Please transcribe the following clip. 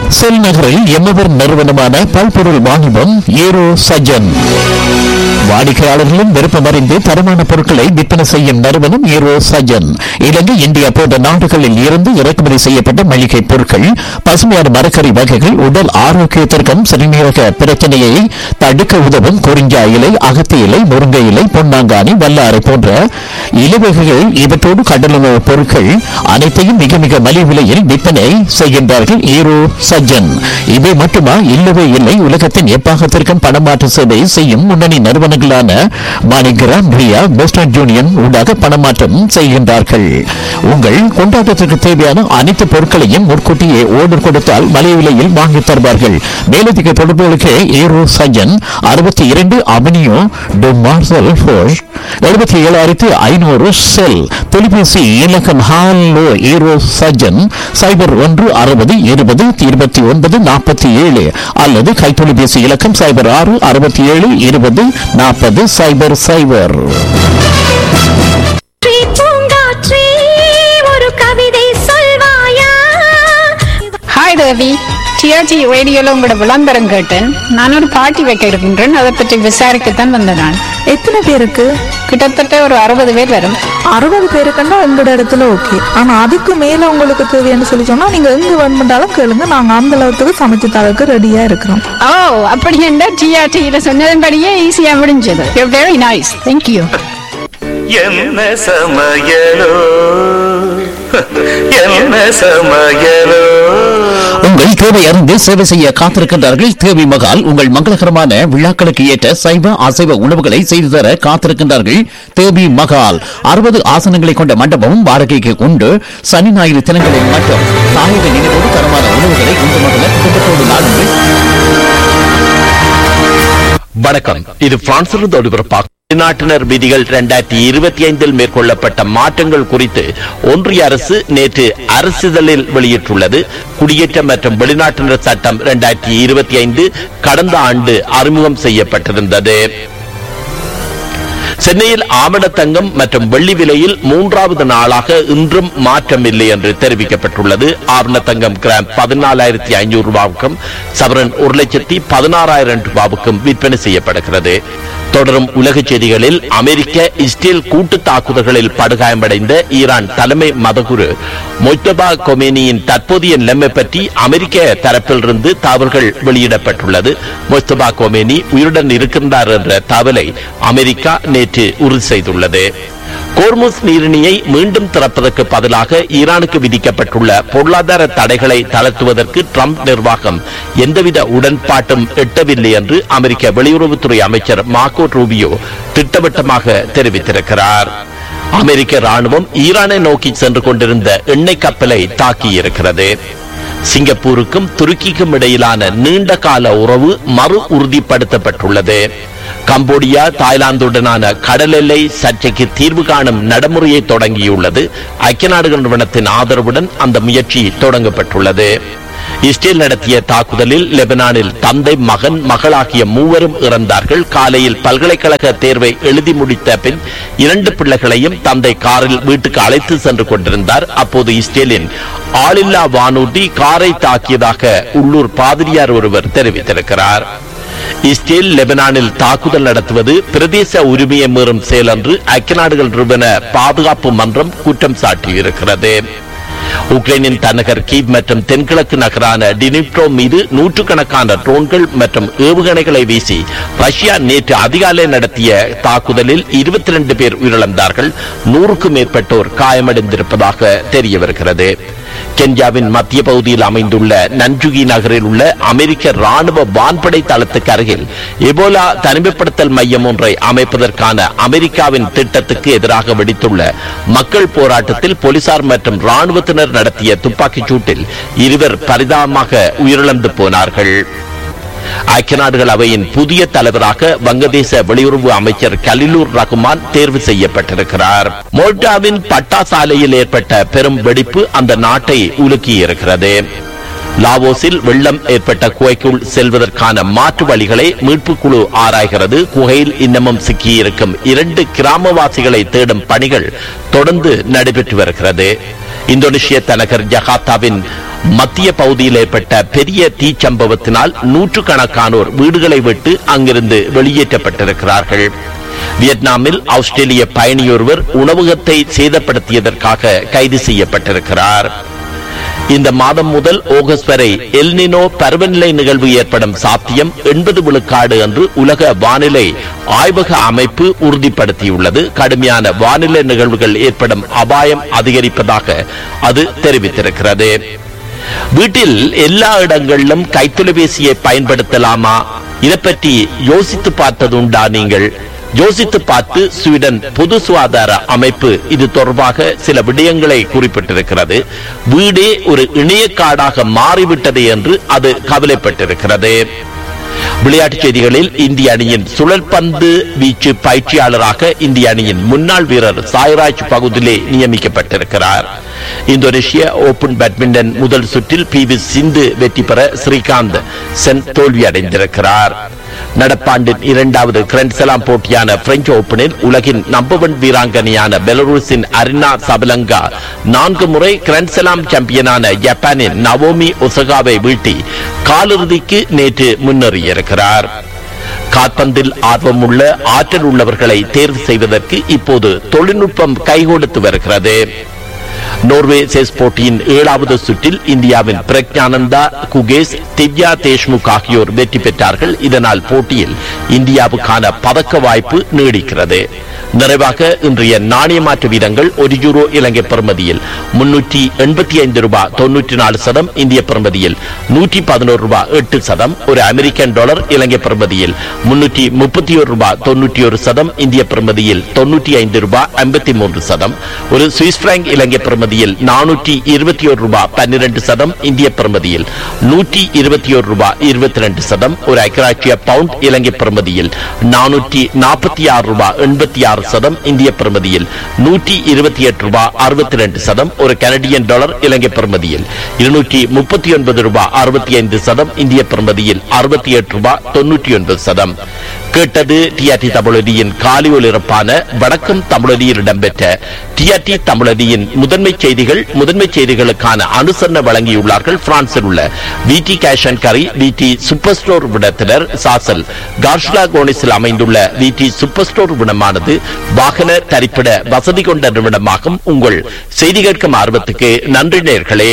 செல் நகரில் எம்மவர் நிறுவனமான பல்பொருள் வாணிபம் ஏரோ சஜன் வாடிக்கையாளர்களும் விருப்பமறிந்து தரமான பொருட்களை விற்பனை செய்யும் நிறுவனம் ஏரோ சஜன் இலங்கை இந்தியா போன்ற நாடுகளில் இருந்து இறக்குமதி செய்யப்பட்ட மளிகை பொருட்கள் பசுமையான மரக்கறி வகைகள் உடல் ஆரோக்கியத்திற்கும் சிறுநீரக பிரச்சனையை தடுக்க உதவும் குறிஞ்சா இலை அகத்தி இலை முருங்கை இலை பொன்னாங்கானி வல்லாரை போன்ற இலைவகைகள் இவற்றோடு கடலுணவு பொருட்கள் அனைத்தையும் மிக மிக மலிவு விலையில் விற்பனை செய்கின்றார்கள் ஈரோ சஜ்ஜன் இவை மட்டுமா இல்லவே இல்லை உலகத்தின் எப்பாகத்திற்கும் பணமாற்று சேவை செய்யும் முன்னணி நிறுவனங்களான மாணிகிராம் ரியா வெஸ்டர்ன் யூனியன் ஊடாக பணமாற்றம் செய்கின்றார்கள் உங்கள் கொண்டாட்டத்திற்கு தேவையான அனைத்து பொருட்களையும் முன்கூட்டியே ஓர்டர் கொடுத்தால் மலிவு விலையில் வாங்கி தருவார்கள் மேலதிக தொடர்புகளுக்கு ஈரோ சஜ்ஜன் அறுபத்தி இரண்டு அவனியோ டு மார்சல் ஃபோஷ் எழுபத்தி ஏழாயிரத்தி ஐநூறு செல் தொலைபேசி இலக்கம் ஹாலோ ஈரோ சஜன் சைபர் ஒன்று அறுபது இருபது இருபத்தி ஒன்பது நாற்பத்தி ஏழு அல்லது கைத்தொலைபேசி இலக்கம் சைபர் ஆறு அறுபத்தி ஏழு இருபது நாற்பது சைபர் சைபர் பூங்காற்றே, பூங்காற்றே, ஒரு கவிதை சொல்வாயா ஹாய் தேவி டிஆர்ஜி ரேடியோல உங்களோட விளம்பரம் கேட்டேன் நான் ஒரு பார்ட்டி வைக்க இருக்கின்றேன் அதை பற்றி விசாரிக்கத்தான் வந்தேன் நான் எத்தனை பேருக்கு கிட்டத்தட்ட ஒரு அறுபது பேர் வரும் அறுபது பேருக்குன்னா உங்களோட இடத்துல ஓகே ஆனா அதுக்கு மேல உங்களுக்கு தேவைன்னு சொல்லி சொன்னா நீங்க எங்க வேணுமென்றாலும் கேளுங்க நாங்க அந்த அளவுக்கு சமைச்சு தரக்கு ரெடியா இருக்கிறோம் ஓ அப்படி என்ன டிஆர்டியில சொன்னதன்படியே ஈஸியா முடிஞ்சது வெரி நைஸ் தேங்க்யூ என்ன சமையலோ என்ன சமையலோ உங்கள் தேவை அறிந்து சேவை செய்ய காத்திருக்கின்றார்கள் தேவி மகால் உங்கள் மங்களகரமான விழாக்களுக்கு ஏற்ற சைவ அசைவ உணவுகளை செய்து தர காத்திருக்கின்றார்கள் தேவி மகால் அறுபது ஆசனங்களை கொண்ட மண்டபமும் வாடகைக்கு உண்டு சனி ஞாயிறு தினங்களில் மட்டும் தாயக நினைவோடு தரமான உணவுகளை உண்டு மகள குடும்பத்தோடு நாடுங்கள் வணக்கம் இது பிரான்சிலிருந்து ஒளிபரப்பாகும் வெளிநாட்டினர் விதிகள் இரண்டாயிரத்தி இருபத்தி ஐந்தில் மேற்கொள்ளப்பட்ட மாற்றங்கள் குறித்து ஒன்றிய அரசு நேற்று அரசிதழில் வெளியிட்டுள்ளது குடியேற்றம் மற்றும் வெளிநாட்டினர் சட்டம் இரண்டாயிரத்தி இருபத்தி ஐந்து கடந்த ஆண்டு அறிமுகம் செய்யப்பட்டிருந்தது சென்னையில் ஆமண தங்கம் மற்றும் வெள்ளி விலையில் மூன்றாவது நாளாக இன்றும் மாற்றம் இல்லை என்று தெரிவிக்கப்பட்டுள்ளது ஆவண தங்கம் கிராம் பதினாலாயிரத்தி ஐநூறு ரூபாவுக்கும் சவரன் ஒரு லட்சத்தி பதினாறாயிரம் ரூபாவுக்கும் விற்பனை செய்யப்படுகிறது தொடரும் உலக செய்திகளில் அமெரிக்க இஸ்ரேல் கூட்டு தாக்குதல்களில் படுகாயமடைந்த ஈரான் தலைமை மதகுரு மொய்தபா கொமேனியின் தற்போதைய நிலைமை பற்றி அமெரிக்க தரப்பிலிருந்து தகவல்கள் வெளியிடப்பட்டுள்ளது மொய்தபா கொமேனி உயிருடன் இருக்கின்றார் என்ற தகவலை அமெரிக்கா நேற்று உறுதி செய்துள்ளது கோர்முஸ் நீரிணியை மீண்டும் திறப்பதற்கு பதிலாக ஈரானுக்கு விதிக்கப்பட்டுள்ள பொருளாதார தடைகளை தளர்த்துவதற்கு ட்ரம்ப் நிர்வாகம் எந்தவித உடன்பாட்டும் எட்டவில்லை என்று அமெரிக்க வெளியுறவுத்துறை அமைச்சர் மார்கோ ரூபியோ திட்டவட்டமாக தெரிவித்திருக்கிறார் அமெரிக்க ராணுவம் ஈரானை நோக்கி சென்று கொண்டிருந்த எண்ணெய் கப்பலை தாக்கியிருக்கிறது சிங்கப்பூருக்கும் துருக்கிக்கும் இடையிலான நீண்ட கால உறவு மறு உறுதிப்படுத்தப்பட்டுள்ளது கம்போடியா தாய்லாந்துடனான கடல் எல்லை சர்ச்சைக்கு தீர்வு காணும் நடைமுறையை தொடங்கியுள்ளது ஐக்கிய நாடுகள் நிறுவனத்தின் ஆதரவுடன் அந்த முயற்சி தொடங்கப்பட்டுள்ளது இஸ்ரேல் நடத்திய தாக்குதலில் லெபனானில் தந்தை மகன் மகள் ஆகிய மூவரும் இறந்தார்கள் காலையில் பல்கலைக்கழக தேர்வை எழுதி முடித்த பின் இரண்டு பிள்ளைகளையும் தந்தை காரில் வீட்டுக்கு அழைத்து சென்று கொண்டிருந்தார் அப்போது இஸ்ரேலின் ஆளில்லா வானூர்தி காரை தாக்கியதாக உள்ளூர் பாதிரியார் ஒருவர் தெரிவித்திருக்கிறார் இஸ்ரேல் லெபனானில் தாக்குதல் நடத்துவது பிரதேச உரிமையை மீறும் செயல் என்று ஐக்கிய நாடுகள் நிறுவன பாதுகாப்பு மன்றம் குற்றம் சாட்டியிருக்கிறது உக்ரைனின் தலைநகர் கீவ் மற்றும் தென்கிழக்கு நகரான டினிப்ரோ மீது நூற்றுக்கணக்கான ட்ரோன்கள் மற்றும் ஏவுகணைகளை வீசி ரஷ்யா நேற்று அதிகாலை நடத்திய தாக்குதலில் இருபத்தி ரெண்டு பேர் உயிரிழந்தார்கள் நூறுக்கும் மேற்பட்டோர் காயமடைந்திருப்பதாக தெரிய வருகிறது கென்யாவின் மத்திய பகுதியில் அமைந்துள்ள நன்ஜுகி நகரில் உள்ள அமெரிக்க ராணுவ வான்படை தளத்துக்கு அருகில் எபோலா தனிமைப்படுத்தல் மையம் ஒன்றை அமைப்பதற்கான அமெரிக்காவின் திட்டத்துக்கு எதிராக வெடித்துள்ள மக்கள் போராட்டத்தில் போலீசார் மற்றும் ராணுவத்தினர் நடத்திய துப்பாக்கிச் சூட்டில் இருவர் பரிதாபமாக உயிரிழந்து போனார்கள் ஐக்கிய நாடுகள் அவையின் புதிய தலைவராக வங்கதேச வெளியுறவு அமைச்சர் கலிலூர் ரகுமான் தேர்வு செய்யப்பட்டிருக்கிறார் மோல்டாவின் பட்டா சாலையில் ஏற்பட்ட பெரும் வெடிப்பு அந்த நாட்டை உலுக்கியிருக்கிறது லாவோஸில் வெள்ளம் ஏற்பட்ட குகைக்குள் செல்வதற்கான மாற்று வழிகளை மீட்பு குழு ஆராய்கிறது குகையில் இன்னமும் சிக்கியிருக்கும் இரண்டு கிராமவாசிகளை தேடும் பணிகள் தொடர்ந்து நடைபெற்று வருகிறது இந்தோனேஷிய தலைநகர் ஜகார்த்தாவின் மத்திய பகுதியில் ஏற்பட்ட பெரிய தீச்சம்பவத்தினால் நூற்றுக்கணக்கானோர் வீடுகளை விட்டு அங்கிருந்து வெளியேற்றப்பட்டிருக்கிறார்கள் வியட்நாமில் ஆஸ்திரேலிய பயணியொருவர் உணவகத்தை சேதப்படுத்தியதற்காக கைது செய்யப்பட்டிருக்கிறார் இந்த மாதம் முதல் ஆகஸ்ட் வரை எல்னினோ பருவநிலை நிகழ்வு ஏற்படும் சாத்தியம் எண்பது விழுக்காடு என்று உலக வானிலை ஆய்வக அமைப்பு உறுதிப்படுத்தியுள்ளது கடுமையான வானிலை நிகழ்வுகள் ஏற்படும் அபாயம் அதிகரிப்பதாக அது தெரிவித்திருக்கிறது வீட்டில் எல்லா இடங்களிலும் கைத்தொலைபேசியை பயன்படுத்தலாமா இதை பற்றி யோசித்து பார்த்ததுண்டா நீங்கள் யோசித்து பார்த்து ஸ்வீடன் பொது சுகாதார அமைப்பு இது தொடர்பாக சில விடயங்களை குறிப்பிட்டிருக்கிறது வீடே ஒரு இணையக்காடாக மாறிவிட்டது என்று அது கவலைப்பட்டிருக்கிறது விளையாட்டுச் செய்திகளில் இந்திய அணியின் சுழற்பந்து வீச்சு பயிற்சியாளராக இந்திய அணியின் முன்னாள் வீரர் சாய்ராஜ் பகுதியிலே நியமிக்கப்பட்டிருக்கிறார் இந்தோனேஷிய ஓபன் பேட்மிண்டன் முதல் சுற்றில் பி வி சிந்து வெற்றி பெற ஸ்ரீகாந்த் சென் தோல்வியடைந்திருக்கிறார் நடப்பாண்டின் இரண்டாவது கிராண்ட் ஸ்லாம் போட்டியான பிரெஞ்சு ஓபனில் உலகின் நம்பர் ஒன் வீராங்கனையான பெலரூசின் அரினா சபலங்கா நான்கு முறை கிராண்ட் ஸ்லாம் சாம்பியனான ஜப்பானின் நவோமி ஒசகாவை வீழ்த்தி காலிறுதிக்கு நேற்று முன்னேறியிருக்கிறார் கால்பந்தில் ஆர்வமுள்ள ஆற்றல் உள்ளவர்களை தேர்வு செய்வதற்கு இப்போது தொழில்நுட்பம் கைகொடுத்து வருகிறது நோர்வே செஸ் போட்டியின் ஏழாவது சுற்றில் இந்தியாவின் பிரக்ஞானந்தா குகேஷ் திவ்யா தேஷ்முக் ஆகியோர் வெற்றி பெற்றார்கள் இதனால் போட்டியில் இந்தியாவுக்கான பதக்க வாய்ப்பு நீடிக்கிறது நிறைவாக இன்றைய நாணய மாற்று வீதங்கள் ஒரு யூரோ இலங்கை பெறுமதியில் முன்னூற்றி எண்பத்தி ஐந்து ரூபாய் தொன்னூற்றி நாலு சதம் இந்திய பெறுமதியில் நூற்றி பதினோரு ரூபாய் எட்டு சதம் ஒரு அமெரிக்கன் டாலர் இலங்கை பெறுமதியில் முன்னூற்றி முப்பத்தி ஒரு ரூபாய் தொன்னூற்றி ஒரு சதம் இந்திய பெறுமதியில் தொன்னூற்றி ஐந்து ரூபாய் ஐம்பத்தி மூன்று சதம் ஒரு சுவிஸ் பிராங்க் இலங்கை பெறுமதியில் நானூற்றி இருபத்தி ஒரு ரூபாய் பன்னிரண்டு சதம் இந்திய பெறுமதியில் நூற்றி இருபத்தி ஒரு ரூபாய் இருபத்தி ரெண்டு சதம் ஒரு ஐக்கராட்சிய பவுண்ட் இலங்கை பெறுமதியில் நானூற்றி நாற்பத்தி ஆறு ரூபாய் எண்பத்தி ஆறு சதம் இந்திய பெறுமதியில் நூற்றி இருபத்தி எட்டு ரூபாய் அறுபத்தி ரெண்டு சதம் ஒரு கனடியன் டாலர் இலங்கை பெறுமதியில் இருநூற்றி முப்பத்தி ஒன்பது ரூபாய் அறுபத்தி ஐந்து சதம் இந்திய பெறுமதியில் அறுபத்தி எட்டு ரூபாய் தொன்னூற்றி ஒன்பது சதம் கேட்டது டிஆர்டி தமிழொலியின் காலி ஒலிபரப்பான வடக்கம் தமிழொலியில் இடம்பெற்ற டிஆர்டி தமிழொலியின் முதன்மை செய்திகள் முதன்மை செய்திகளுக்கான அனுசரணை வழங்கியுள்ளார்கள் பிரான்சில் உள்ள விடி கேஷ் அண்ட் கரி விடி சூப்பர் ஸ்டோர் விடத்தினர் சாசல் கார்ஷ்லா கோனிஸில் அமைந்துள்ள விடி சூப்பர் ஸ்டோர் விடமானது வாகன தரிப்பிட வசதி கொண்ட நிமிடமாகும் உங்கள் செய்தி கேட்கும் ஆர்வத்துக்கு நன்றி நேர்களே